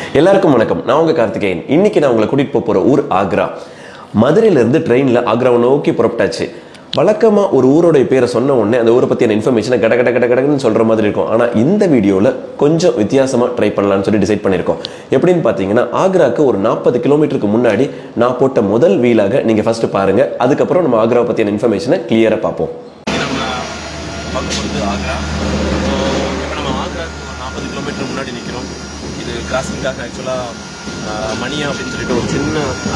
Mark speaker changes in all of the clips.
Speaker 1: எல்லாருக்கும் வணக்கம் நான் உங்க கார்த்திகேயன் இன்னைக்கு நான் உங்களை கூட்டிட்டு போக போற ஊர் ஆக்ரா மதுரையில இருந்து ட்ரெயின்ல ஆக்ராவை நோக்கி புறப்பட்டாச்சு வழக்கமா ஒரு ஊரோடைய பேரை சொன்ன உடனே அந்த ஊரை பத்தியான இன்ஃபர்மேஷனை கட கட கட கடன்னு சொல்ற மாதிரி இருக்கும் ஆனா இந்த வீடியோல கொஞ்சம் வித்தியாசமா ட்ரை பண்ணலாம்னு சொல்லி டிசைட் பண்ணியிருக்கோம் எப்படின்னு பாத்தீங்கன்னா ஆக்ராக்கு ஒரு நாற்பது கிலோமீட்டருக்கு முன்னாடி நான் போட்ட முதல் வீலாக நீங்க ஃபர்ஸ்ட் பாருங்க அதுக்கப்புறம் நம்ம ஆக்ராவை பத்தியான இன்ஃபர்மேஷனை கிளியரா பார்ப்போம்
Speaker 2: நம்ம பார்க்க போகிறது ஆக்ரா ஸோ இப்போ நம்ம ஆக்ராக்கு ஒரு நாற்பது கிலோமீட்டர் முன்னாடி நிற்கிறோம் இது கிராசிங்காக ஆக்சுவலாக மணியா அப்படின்னு சொல்லிட்டு ஒரு சின்ன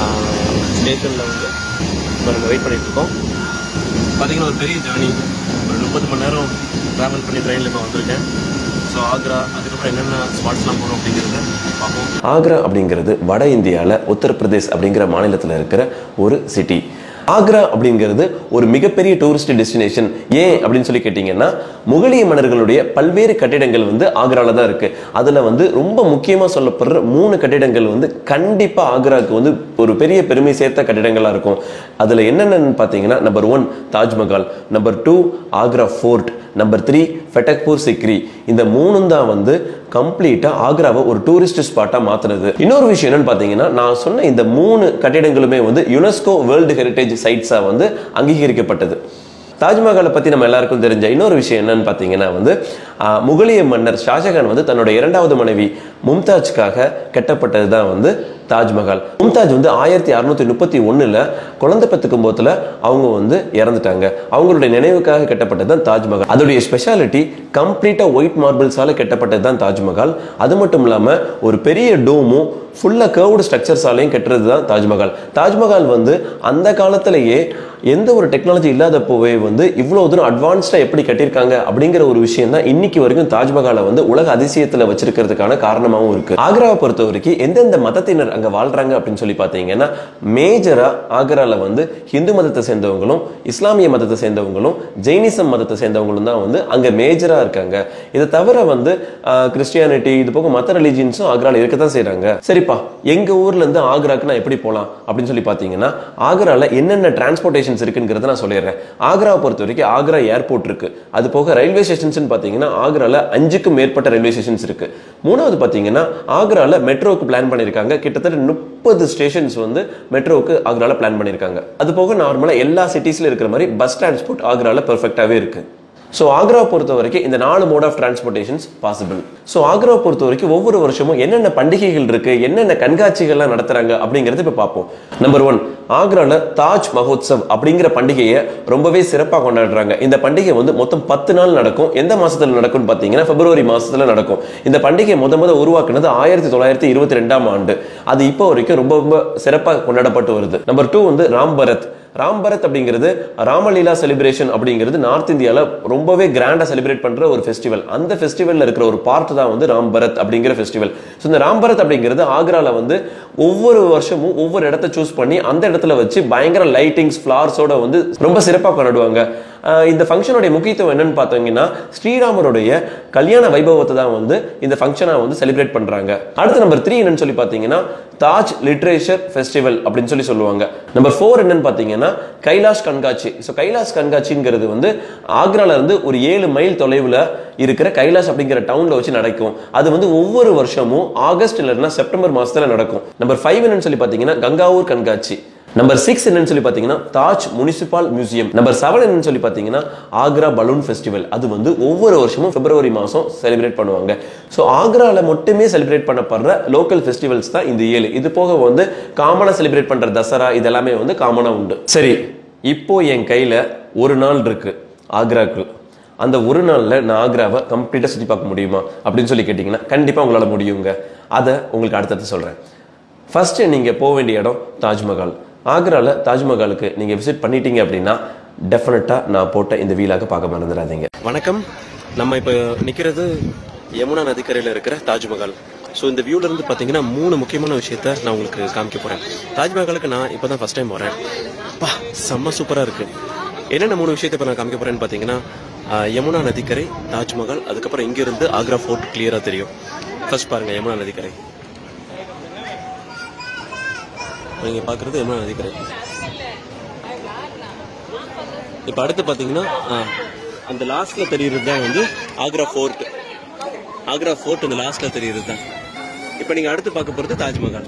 Speaker 2: ஸ்டேஷனில் வந்து இப்போ நம்ம வெயிட் பண்ணிட்டு இருக்கோம் பார்த்தீங்கன்னா ஒரு பெரிய ஜேர்னி ஒரு முப்பது மணி நேரம் ட்ராவல் பண்ணி ட்ரெயினில் இப்போ வந்திருக்கேன் ஸோ ஆக்ரா அதுக்கப்புறம் என்னென்ன ஸ்பாட்ஸ்லாம் போகிறோம் அப்படிங்கிறத பார்ப்போம்
Speaker 1: ஆக்ரா அப்படிங்கிறது வட இந்தியாவில் உத்தரப்பிரதேஷ் அப்படிங்கிற மாநிலத்தில் இருக்கிற ஒரு சிட்டி ஆக்ரா அப்படிங்கிறது ஒரு மிகப்பெரிய டூரிஸ்ட் டெஸ்டினேஷன் ஏன் அப்படின்னு சொல்லி கேட்டிங்கன்னா முகலிய மன்னர்களுடைய பல்வேறு கட்டிடங்கள் வந்து ஆக்ரால தான் இருக்கு அதில் வந்து ரொம்ப முக்கியமாக சொல்லப்படுற மூணு கட்டிடங்கள் வந்து கண்டிப்பாக ஆக்ராவுக்கு வந்து ஒரு பெரிய பெருமை சேர்த்த கட்டிடங்களாக இருக்கும் அதில் என்னென்னு பார்த்தீங்கன்னா number one Taj Mahal number two Agra fort number three Fatehpur Sikri இந்த மூணும் தான் வந்து கம்ப்ளீட்டாக ஆக்ராவை ஒரு டூரிஸ்ட் ஸ்பாட்டாக மாற்றுனது இன்னொரு விஷயம் என்னன்னு பார்த்தீங்கன்னா நான் சொன்ன இந்த மூணு கட்டிடங்களுமே வந்து யுனெஸ்கோ வேர்ல்டு ஹெரிட்டேஜ் சைட்ஸாக வந்து அங்கீகரிக்கப்பட்டது தாஜ்மஹாலை பற்றி நம்ம எல்லாருக்கும் தெரிஞ்ச இன்னொரு விஷயம் என்னன்னு பார்த்தீங்கன்னா வந்து ஆஹ், முகலிய மன்னர் ஷாஜகான் வந்து தன்னோட இரண்டாவது மனைவி மும்தாஜ்காக கட்டப்பட்டது தான் வந்து தாஜ்மஹால் மும்தாஜ் வந்து ஆயிரத்தி அறுநூத்தி முப்பத்தி ஒண்ணுல குழந்தை பெற்றுக்கும் போதுல அவங்க வந்து இறந்துட்டாங்க அவங்களுடைய நினைவுக்காக கட்டப்பட்டது தான் தாஜ்மஹால் அதோடைய ஸ்பெஷாலிட்டி கம்ப்ளீட்டா ஒயிட் மார்பிள்ஸால கட்டப்பட்டது தான் தாஜ்மஹால் அது மட்டும் இல்லாம ஒரு பெரிய டோமும் ஃபுல்லா கர்வ்டு ஸ்ட்ரக்சர்ஸாலையும் கட்டுறது தான் தாஜ்மஹால் தாஜ்மஹால் வந்து அந்த காலத்திலேயே எந்த ஒரு டெக்னாலஜி இல்லாதப்போவே வந்து இவ்வளவு தூரம் அட்வான்ஸ்டா எப்படி கட்டியிருக்காங்க அப்படிங்கிற ஒரு விஷயம் தான் இன்னைக்கு வரைக்கும் தாஜ்மஹாலை வந்து உலக அதிசயத்துல வச்சிருக்கிறதுக்கான காரணமாகவும் இருக்கு ஆக்ராவை பொறுத்த வரைக்கும் எந்தெந்த மதத்தினர் அங்க வாழ்றாங்க அப்படின்னு சொல்லி பார்த்தீங்கன்னா மேஜரா ஆக்ரால வந்து ஹிந்து மதத்தை சேர்ந்தவங்களும் இஸ்லாமிய மதத்தை சேர்ந்தவங்களும் ஜெயினிசம் மதத்தை சேர்ந்தவங்களும் தான் வந்து அங்க மேஜரா இருக்காங்க இதை தவிர வந்து கிறிஸ்டியானிட்டி இது போக மற்ற ரிலீஜியன்ஸும் ஆக்ரால இருக்க தான் செய்றாங்க சரிப்பா எங்க ஊர்ல இருந்து ஆக்ராக்கு நான் எப்படி போகலாம் அப்படின்னு சொல்லி பார்த்தீங்கன்னா ஆக்ரால என்னென்ன டிரான்ஸ்போர்ட்டேஷன்ஸ் இருக்குங்கிறத நான் சொல்லிடுறேன் ஆக்ராவை பொறுத்த வரைக்கும் ஆக்ரா ஏர்போர்ட் இருக்கு அது போக ரயில்வே ஸ்டேஷன்ஸ் பார்த்தீங்கன்னா ஆக்ரால அஞ்சுக்கும் மேற்பட்ட ரயில்வே ஸ்டேஷன்ஸ் இருக்கு மூணாவது பார்த்தீங்கன்னா ஆக்ரால மெட்ரோவுக்கு பிளான் பண்ணியிருக்காங்க கிட்டத்தட்ட முப்பது ஸ்டேஷன்ஸ் வந்து மெட்ரோவுக்கு ஆக்ரால பிளான் பண்ணியிருக்காங்க அது போக நார்மலாக எல்லா சிட்டிஸ்ல இருக்கிற மாதிரி பஸ் டிரான்ஸ்போர்ட் ஆக்ரால பெர்ஃபெக்டாகவே இருக்கு ஸோ ஆக்ராவை பொறுத்த வரைக்கும் இந்த நாலு mode of transportations possible so ஆக்ராவை பொறுத்த வரைக்கும் ஒவ்வொரு வருஷமும் என்னென்ன பண்டிகைகள் இருக்கு என்னென்ன கண்காட்சிகள்லாம் நடத்துறாங்க அப்படிங்கறத இப்போ பார்ப்போம் நம்பர் ஒன் ஆக்ரால தாஜ் மஹோத்சவ் அப்படிங்கிற பண்டிகையை ரொம்பவே சிறப்பாக கொண்டாடுறாங்க இந்த பண்டிகை வந்து மொத்தம் பத்து நாள் நடக்கும் எந்த மாசத்துல நடக்கும்னு பார்த்தீங்கன்னா பிப்ரவரி மாசத்துல நடக்கும் இந்த பண்டிகை முத முத உருவாக்குனது ஆயிரத்தி தொள்ளாயிரத்தி இருபத்தி ரெண்டாம் ஆண்டு அது இப்போ வரைக்கும் ரொம்ப ரொம்ப சிறப்பாக கொண்டாடப்பட்டு வருது நம்பர் டூ வந்து ராம் பரத் ராம் பரத் அப்படிங்கிறது ராமலீலா செலிப்ரேஷன் அப்படிங்கிறது நார்த் இந்தியாவில் ரொம்பவே கிராண்டாக செலிப்ரேட் பண்ணுற ஒரு ஃபெஸ்டிவல் அந்த ஃபெஸ்டிவலில் இருக்கிற ஒரு பார்ட் தான் வந்து ராம் பரத் அப்படிங்கிற ஃபெஸ்டிவல் ஸோ இந்த ராம் பரத் அப்படிங்கிறது ஆக்ராவில் வந்து ஒவ்வொரு வருஷமும் ஒவ்வொரு இடத்த சூஸ் பண்ணி அந்த இடத்துல வச்சு பயங்கர லைட்டிங்ஸ் ஃப்ளார்ஸோட வந்து ரொம்ப சிறப்பாக கொண்டாடுவாங்க ஆஹ் இந்த ஃபங்க்ஷனுடைய முக்கியத்துவம் என்னன்னு பார்த்தீங்கன்னா ஸ்ரீராமருடைய கல்யாண வைபவத்தை தான் வந்து இந்த ஃபங்க்ஷனை வந்து செலிப்ரேட் பண்றாங்க அடுத்து நம்பர் த்ரீ என்னன்னு சொல்லி பார்த்தீங்கன்னா தாஜ் லிட்ரேச்சர் ஃபெஸ்டிவல் அப்படின்னு சொல்லி சொல்லுவாங்க நம்பர் ஃபோர் என்னன்னு பார்த்தீங்கன்னா கைலாஷ் கண்காட்சி ஸோ கைலாஷ் கண்காட்சிங்கிறது வந்து ஆக்ரால இருந்து ஒரு ஏழு மைல் தொலைவில் இருக்கிற கைலாஷ் அப்படிங்கிற டவுன்ல வச்சு நடக்கும் அது வந்து ஒவ்வொரு வருஷமும் ஆகஸ்ட் இல்லைன்னா செப்டம்பர் மாசத்துல நடக்கும் நம்பர் ஃபைவ் என்னன்னு சொல்லி பார்த்தீங்கன்னா கங்காவூர் கண்காட்சி நம்பர் சிக்ஸ் என்னன்னு சொல்லி பார்த்தீங்கன்னா Taj municipal museum number seven என்னன்னு சொல்லி பார்த்தீங்கன்னா ஆக்ரா பலூன் ஃபெஸ்டிவல் அது வந்து ஒவ்வொரு வருஷமும் பிப்ரவரி மாதம் செலிப்ரேட் பண்ணுவாங்க ஸோ ஆக்ராவில் மட்டுமே செலிப்ரேட் பண்ணப்படுற லோக்கல் ஃபெஸ்டிவல்ஸ் தான் இந்த ஏழு இது போக வந்து காமனாக செலிப்ரேட் பண்ணுற தசரா இதெல்லாமே வந்து காமனாக உண்டு சரி இப்போ என் கையில் ஒரு நாள் இருக்கு ஆக்ராக்கு அந்த ஒரு நாளில் நான் ஆக்ராவை கம்ப்ளீட்டாக சுற்றி பார்க்க முடியுமா அப்படின்னு சொல்லி கேட்டிங்கன்னா கண்டிப்பாக உங்களால் முடியுங்க அதை உங்களுக்கு அடுத்தடுத்து சொல்கிறேன் ஃபர்ஸ்ட் நீங்கள் போக வேண்டிய இடம் தாஜ்மஹால் ஆக்ரால தாஜ்மஹாலுக்கு நீங்கள் விசிட் பண்ணிட்டீங்க அப்படின்னா டெஃபினட்டாக நான் போட்ட இந்த வீலாக பார்க்க மறந்துடாதீங்க
Speaker 2: வணக்கம் நம்ம இப்போ நிற்கிறது யமுனா நதிக்கரையில் இருக்கிற தாஜ்மஹால் ஸோ இந்த வியூல இருந்து பார்த்தீங்கன்னா மூணு முக்கியமான விஷயத்த நான் உங்களுக்கு காமிக்க போறேன் தாஜ்மஹாலுக்கு நான் இப்போ தான் ஃபர்ஸ்ட் டைம் வரேன் பா செம்ம சூப்பராக இருக்கு என்னென்ன மூணு விஷயத்தை இப்போ நான் காமிக்க போறேன்னு பார்த்தீங்கன்னா ஆஹ், யமுனா நதிக்கரை தாஜ்மஹால் அதுக்கப்புறம் இங்கிருந்து ஆக்ரா ஃபோர்ட் கிளியராக தெரியும் ஃபர்ஸ்ட் பாருங்க யமுனா நதிக்கரை நீங்க பார்க்குறது யமுனா நதிக்கரை இப்போ அடுத்து பார்த்தீங்கன்னா ஆ, அந்த லாஸ்ட்ல தெரியுறது தான் வந்து ஆக்ரா ஃபோர்ட் ஆக்ரா ஃபோர்ட் இந்த லாஸ்ட்ல தெரியுறது தான் இப்போ நீங்க அடுத்து பார்க்க போறது தாஜ்மஹால்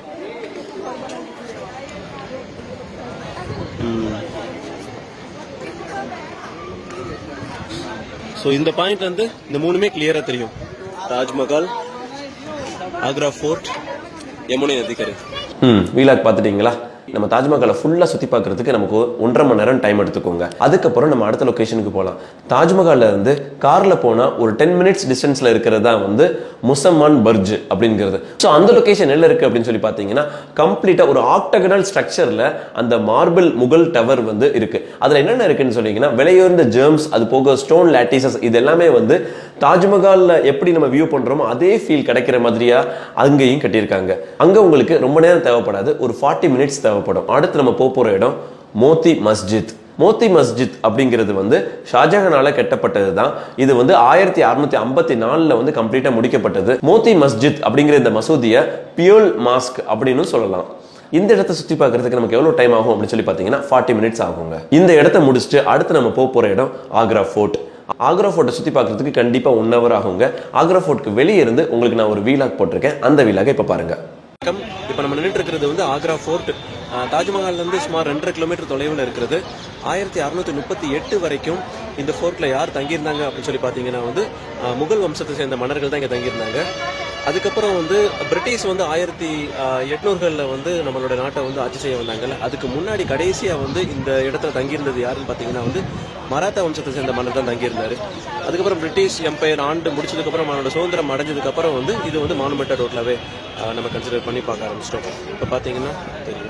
Speaker 2: ஸோ இந்த பாயிண்ட் வந்து இந்த மூணுமே கிளியரா தெரியும் தாஜ்மஹால் ஆக்ரா ஃபோர்ட் யமுனை நதிக்கரை
Speaker 1: ம் வீலாக் பார்த்துட்டீங்களா நம்ம தாஜ்மஹாலை ஃபுல்லாக சுற்றி பார்க்கறதுக்கு நமக்கு ஒன்றரை மணி நேரம் டைம் எடுத்துக்கோங்க அதுக்கப்புறம் நம்ம அடுத்த லொக்கேஷனுக்கு போகலாம் தாஜ்மஹால்ல இருந்து காரில் போனால் ஒரு டென் மினிட்ஸ் டிஸ்டன்ஸில் இருக்கிறது தான் வந்து முசம்மான் பர்ஜ் அப்படிங்கிறது ஸோ அந்த லொக்கேஷன் எல்லாம் இருக்குது அப்படின்னு சொல்லி பார்த்தீங்கன்னா கம்ப்ளீட்டாக ஒரு ஆக்டகனல் ஸ்ட்ரக்சரில் அந்த மார்பிள் முகல் டவர் வந்து இருக்குது அதில் என்னென்ன இருக்குன்னு சொன்னீங்கன்னா விலையுயர்ந்த ஜெர்ம்ஸ் அது போக ஸ்டோன் லாட்டிசஸ் இது எல்லாமே வந்து தாஜ்மஹாலில் எப்படி நம்ம வியூ பண்ணுறோமோ அதே ஃபீல் கிடைக்கிற மாதிரியா அங்கேயும் கட்டியிருக்காங்க அங்கே உங்களுக்கு ரொம்ப நேரம் தேவைப்படாது ஒரு ஃபார்ட்டி மினிட்ஸ் தேவைப்படும் அடுத்து நம்ம போக போகிற இடம் மோத்தி மஸ்ஜித் மோத்தி மஸ்ஜித் அப்படிங்கிறது வந்து ஷாஜஹானால கட்டப்பட்டது தான் இது வந்து ஆயிரத்தி அறுநூத்தி ஐம்பத்தி நாலில் வந்து கம்ப்ளீட்டாக முடிக்கப்பட்டது மோத்தி மஸ்ஜித் அப்படிங்கிற இந்த மசூதியை பியோல் மாஸ்க் அப்படின்னு சொல்லலாம் இந்த இடத்த சுற்றி பார்க்கறதுக்கு நமக்கு எவ்வளோ டைம் ஆகும் அப்படின்னு சொல்லி பார்த்தீங்கன்னா ஃபார்ட்டி மினிட்ஸ் ஆகுங்க இந்த இடத்த முடிச்சுட்டு அடுத்து நம்ம போக போகிற இடம் ஆக்ரா ஃபோர்ட் ஆக்ரா ஃபோர்ட்டை சுற்றி பார்க்கறதுக்கு கண்டிப்பாக ஒன் ஹவர் ஆகுங்க ஆக்ரா ஃபோர்ட்டுக்கு வெளியே இருந்து உங்களுக்கு நான் ஒரு வீலாக் போட்டிருக்கேன் அந்த வீலாக இப்போ பாருங்க
Speaker 2: வணக்கம் இப்போ நம்ம நின்றுட்டு இருக்கிறது வந்து ஆக்ரா ஃபோர்ட் தாஜ்மஹால்ல இருந்து சுமார் ரெண்டரை கிலோமீட்டர் தொலைவில் இருக்கிறது ஆயிரத்தி அறுநூத்தி முப்பத்தி எட்டு வரைக்கும் இந்த ஃபோர்ட்ல யார் தங்கியிருந்தாங்க அப்படின்னு சொல்லி பார்த்தீங்கன்னா வந்து ஆஹ், முகல் வம்சத்தை சேர்ந்த மன்னர்கள் தான் இங்கே தங்கியிருந்தாங்க அதுக்கப்புறம் வந்து பிரிட்டிஷ் வந்து ஆயிரத்தி எட்நூறுகளில் வந்து நம்மளோட நாட்டை வந்து ஆட்சி செய்ய வந்தாங்கல்ல அதுக்கு முன்னாடி கடைசியாக வந்து இந்த இடத்துல தங்கியிருந்தது யாருன்னு பார்த்தீங்கன்னா வந்து மராத்தா வம்சத்தை சேர்ந்த மன்னர் தான் தங்கியிருந்தாரு அதுக்கப்புறம் பிரிட்டிஷ் எம்பையர் ஆண்டு முடிச்சதுக்கப்புறம் அவனோட சுதந்திரம் அடைஞ்சதுக்கப்புறம் வந்து இது வந்து மானுமெண்டல் ரோட்லவே நம்ம கன்சிடர் பண்ணி பார்க்க ஆரம்பிச்சிட்டோம் இப்போ பார்த்தீங்கன்னா தெரியும்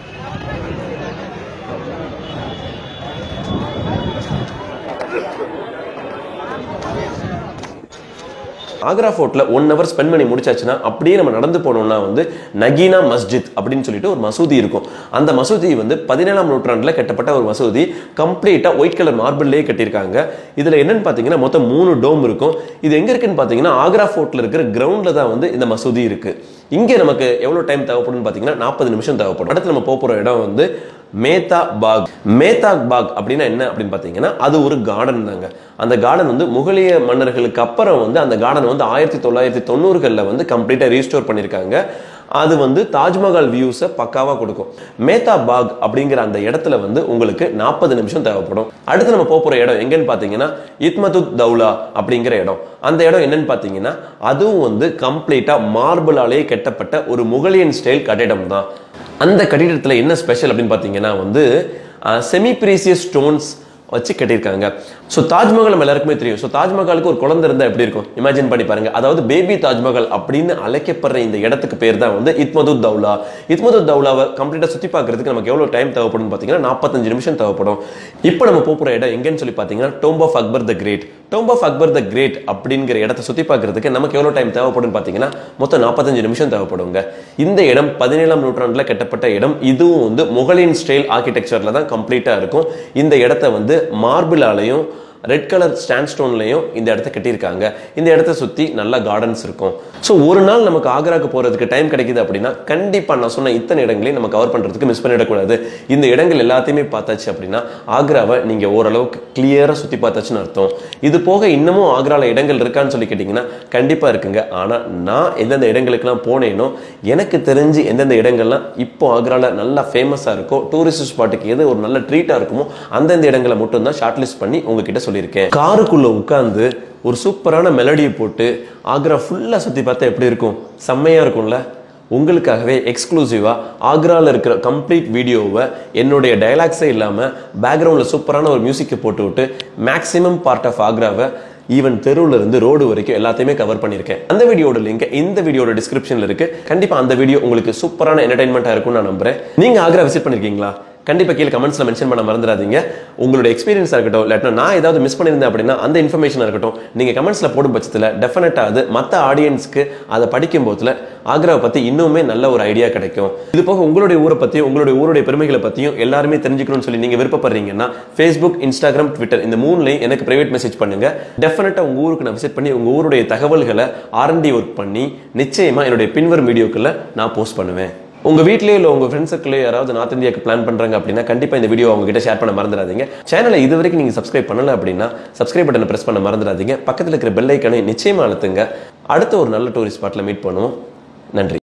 Speaker 1: ஆக்ரா ஃபோர்ட்ல ஒன் ஹவர் ஸ்பெண்ட் பண்ணி முடிச்சாச்சுன்னா அப்படியே நம்ம நடந்து போனோம்னா வந்து நகீனா மஸ்ஜித் அப்படின்னு சொல்லிட்டு ஒரு மசூதி இருக்கும் அந்த மசூதி வந்து பதினேழாம் நூற்றாண்டுல கட்டப்பட்ட ஒரு மசூதி கம்ப்ளீட்டா ஒயிட் கலர் மார்பிள்லேயே கட்டியிருக்காங்க இதுல என்னன்னு பாத்தீங்கன்னா மொத்தம் மூணு டோம் இருக்கும் இது எங்க இருக்குன்னு பாத்தீங்கன்னா ஆக்ரா ஃபோர்ட்ல இருக்கிற கிரவுண்ட்ல தான் வந்து இந்த மசூதி இருக்கு இங்க நமக்கு எவ்வளவு டைம் தேவைப்படும்னு பாத்தீங்கன்னா நாற்பது நிமிஷம் தேவைப்படும் அடுத்து நம்ம போக போற இடம் வந்து மேத்தா பாக் மேத்தாக் பாக் அப்படின்னா என்ன அப்படின்னு பார்த்தீங்கன்னா அது ஒரு கார்டன் தாங்க அந்த கார்டன் வந்து முகலிய மன்னர்களுக்கு அப்புறம் வந்து அந்த கார்டன் வந்து ஆயிரத்தி தொள்ளாயிரத்தி தொண்ணூறுகளில் வந்து கம்ப்ளீட்டாக ரீஸ்டோர் பண்ணியிருக்காங்க அது வந்து தாஜ்மஹால் வியூஸை பக்காவாக கொடுக்கும் மேத்தா பாக் அப்படிங்கிற அந்த இடத்துல வந்து உங்களுக்கு நாற்பது நிமிஷம் தேவைப்படும் அடுத்து நம்ம போக போகிற இடம் எங்கன்னு பார்த்தீங்கன்னா இத்மதுத் தௌலா அப்படிங்கிற இடம் அந்த இடம் என்னன்னு பார்த்தீங்கன்னா அதுவும் வந்து கம்ப்ளீட்டாக மார்பிளாலே கட்டப்பட்ட ஒரு முகலியன் ஸ்டைல் கட்டிடம் தான் அந்த கட்டிடத்தில் என்ன ஸ்பெஷல் அப்படின்னு பார்த்தீங்கன்னா வந்து செமி ப்ரீசியஸ் ஸ்டோன்ஸ் வச்சு கட்டியிருக்காங்க ஸோ தாஜ்மஹால் நம்ம எல்லாருக்குமே தெரியும் ஸோ தாஜ்மஹாலுக்கு ஒரு குழந்தை இருந்தால் எப்படி இருக்கும் இமேஜின் பண்ணி பாருங்க அதாவது பேபி தாஜ்மஹால் அப்படின்னு அழைக்கப்படுற இந்த இடத்துக்கு பேர் தான் வந்து இத்மதுத் தௌலா இத்மதுத் தௌலாவை கம்ப்ளீட்டாக சுற்றி பார்க்கறதுக்கு நமக்கு எவ்வளோ டைம் தேவைப்படும் பார்த்தீங்கன்னா நாற்பத்தஞ்சு நிமிஷம் தேவைப்படும் இப்போ நம்ம போகிற இடம் எங்கன்னு சொல்லி பார்த்தீங்கன்னா dome of Akbar the great dome of Akbar the great அப்படிங்கிற இடத்த சுற்றி பார்க்கறதுக்கு நமக்கு எவ்வளோ டைம் தேவைப்படும் பார்த்தீங்கன்னா மொத்தம் நாற்பத்தஞ்சு நிமிஷம் தேவைப்படுங்க இந்த இடம் பதினேழாம் நூற்றாண்டில் கட்டப்பட்ட இடம் இதுவும் வந்து முகலின் ஸ்டைல் ஆர்கிடெக்சரில் தான் கம்ப்ளீட்டாக இருக்கும் இந்த இடத்த வந்து மார்பிளாலையும் ரெட் கலர் ஸ்டாண்ட் ஸ்டோன்லையும் இந்த இடத்த கட்டியிருக்காங்க இந்த இடத்த சுற்றி நல்லா கார்டன்ஸ் இருக்கும் ஸோ ஒரு நாள் நமக்கு ஆக்ராக்கு போகிறதுக்கு டைம் கிடைக்குது அப்படின்னா கண்டிப்பாக நான் சொன்ன இத்தனை இடங்களையும் நம்ம கவர் பண்ணுறதுக்கு மிஸ் பண்ணிடக்கூடாது இந்த இடங்கள் எல்லாத்தையுமே பார்த்தாச்சு அப்படின்னா ஆக்ராவை நீங்கள் ஓரளவுக்கு கிளியராக சுற்றி பார்த்தாச்சுன்னு அர்த்தம் இது போக இன்னமும் ஆக்ராவில் இடங்கள் இருக்கான்னு சொல்லி கேட்டிங்கன்னா கண்டிப்பாக இருக்குங்க ஆனால் நான் எந்தெந்த இடங்களுக்கெல்லாம் போனேனோ எனக்கு தெரிஞ்சு எந்தெந்த இடங்கள்லாம் இப்போ ஆக்ராவில் நல்லா ஃபேமஸாக இருக்கோ டூரிஸ்ட் ஸ்பாட்டுக்கு எது ஒரு நல்ல ட்ரீட்டாக இருக்குமோ அந்தந்த இடங்களை மட்டும் தான் ஷார்ட் லிஸ்ட் பண்ணி உங்ககிட்ட சொல்லியிருக்கேன் காருக்குள்ளே உட்காந்து ஒரு சூப்பரான மெலடியை போட்டு ஆக்ரா ஃபுல்லாக சுற்றி பார்த்தா எப்படி இருக்கும் செம்மையாக இருக்கும்ல உங்களுக்காகவே எக்ஸ்க்ளூசிவாக ஆக்ராவில் இருக்கிற கம்ப்ளீட் வீடியோவை என்னுடைய டயலாக்ஸே இல்லாமல் பேக்ரவுண்டில் சூப்பரான ஒரு மியூசிக்கை போட்டு விட்டு மேக்ஸிமம் பார்ட் ஆஃப் ஆக்ராவை ஈவன் தெருவுல இருந்து ரோடு வரைக்கும் எல்லாத்தையுமே கவர் பண்ணியிருக்கேன் அந்த வீடியோட லிங்க் இந்த வீடியோட டிஸ்கிரிப்ஷனில் இருக்கு கண்டிப்பாக அந்த வீடியோ உங்களுக்கு சூப்பரான என்டர்டைன்மெண்ட்டாக இருக்கும்னு நான் நம்புறேன் நீங்கள் ஆக்ரா விசிட் பண்ணியிருக்கீங்களா கண்டிப்பாக கீழே கமெண்ட்ஸில் மென்ஷன் பண்ண மறந்துடாதீங்க உங்களோட எக்ஸ்பீரியன்ஸாக இருக்கட்டும் இல்லாட்டினா நான் ஏதாவது மிஸ் பண்ணியிருந்தேன் அப்படின்னா அந்த இன்ஃபர்மேஷனாக இருக்கட்டும் நீங்கள் கமெண்ட்ஸில் போடும் பட்சத்தில் டெஃபினட்டாக அது மற்ற ஆடியன்ஸ்க்கு அதை படிக்கும் போதில் ஆக்ராவை பற்றி இன்னுமே நல்ல ஒரு ஐடியா கிடைக்கும் இது போக உங்களுடைய ஊரை பற்றியும் உங்களுடைய ஊருடைய பெருமைகளை பற்றியும் எல்லாருமே தெரிஞ்சுக்கணும்னு சொல்லி நீங்கள் விருப்பப்படுறீங்கன்னா ஃபேஸ்புக் இன்ஸ்டாகிராம் ட்விட்டர் இந்த மூணுலையும் எனக்கு பிரைவேட் மெசேஜ் பண்ணுங்க டெஃபினட்டாக உங்கள் ஊருக்கு நான் விசிட் பண்ணி உங்கள் ஊருடைய தகவல்களை ஆர்என்டி ஒர்க் பண்ணி நிச்சயமாக என்னுடைய பின்வரும் வீடியோக்களில் நான் போஸ்ட் பண்ணுவேன் உங்க வீட்லயே இல்ல உங்க ஃப்ரெண்ட்ஸ் சர்க்கிளே யாராவது நார்த் இந்தியாக்கு பிளான் பண்றாங்க அப்படின்னா கண்டிப்பா இந்த வீடியோ அவங்க கிட்ட ஷேர் பண்ண மறந்துடாதீங்க சேனலை இது வரைக்கும் நீங்க சப்ஸ்கிரைப் பண்ணல அப்படின்னா சப்ஸ்கிரைப் பட்டனை பிரஸ் பண்ண மறந்துடாதீங்க பக்கத்துல இருக்கிற பெல் ஐக்கனை நிச்சயமா அழுத்துங்க அடுத்த ஒரு நல்ல டூரிஸ்ட் ஸ்பாட்ல மீட் பண்ணுவோம் நன்றி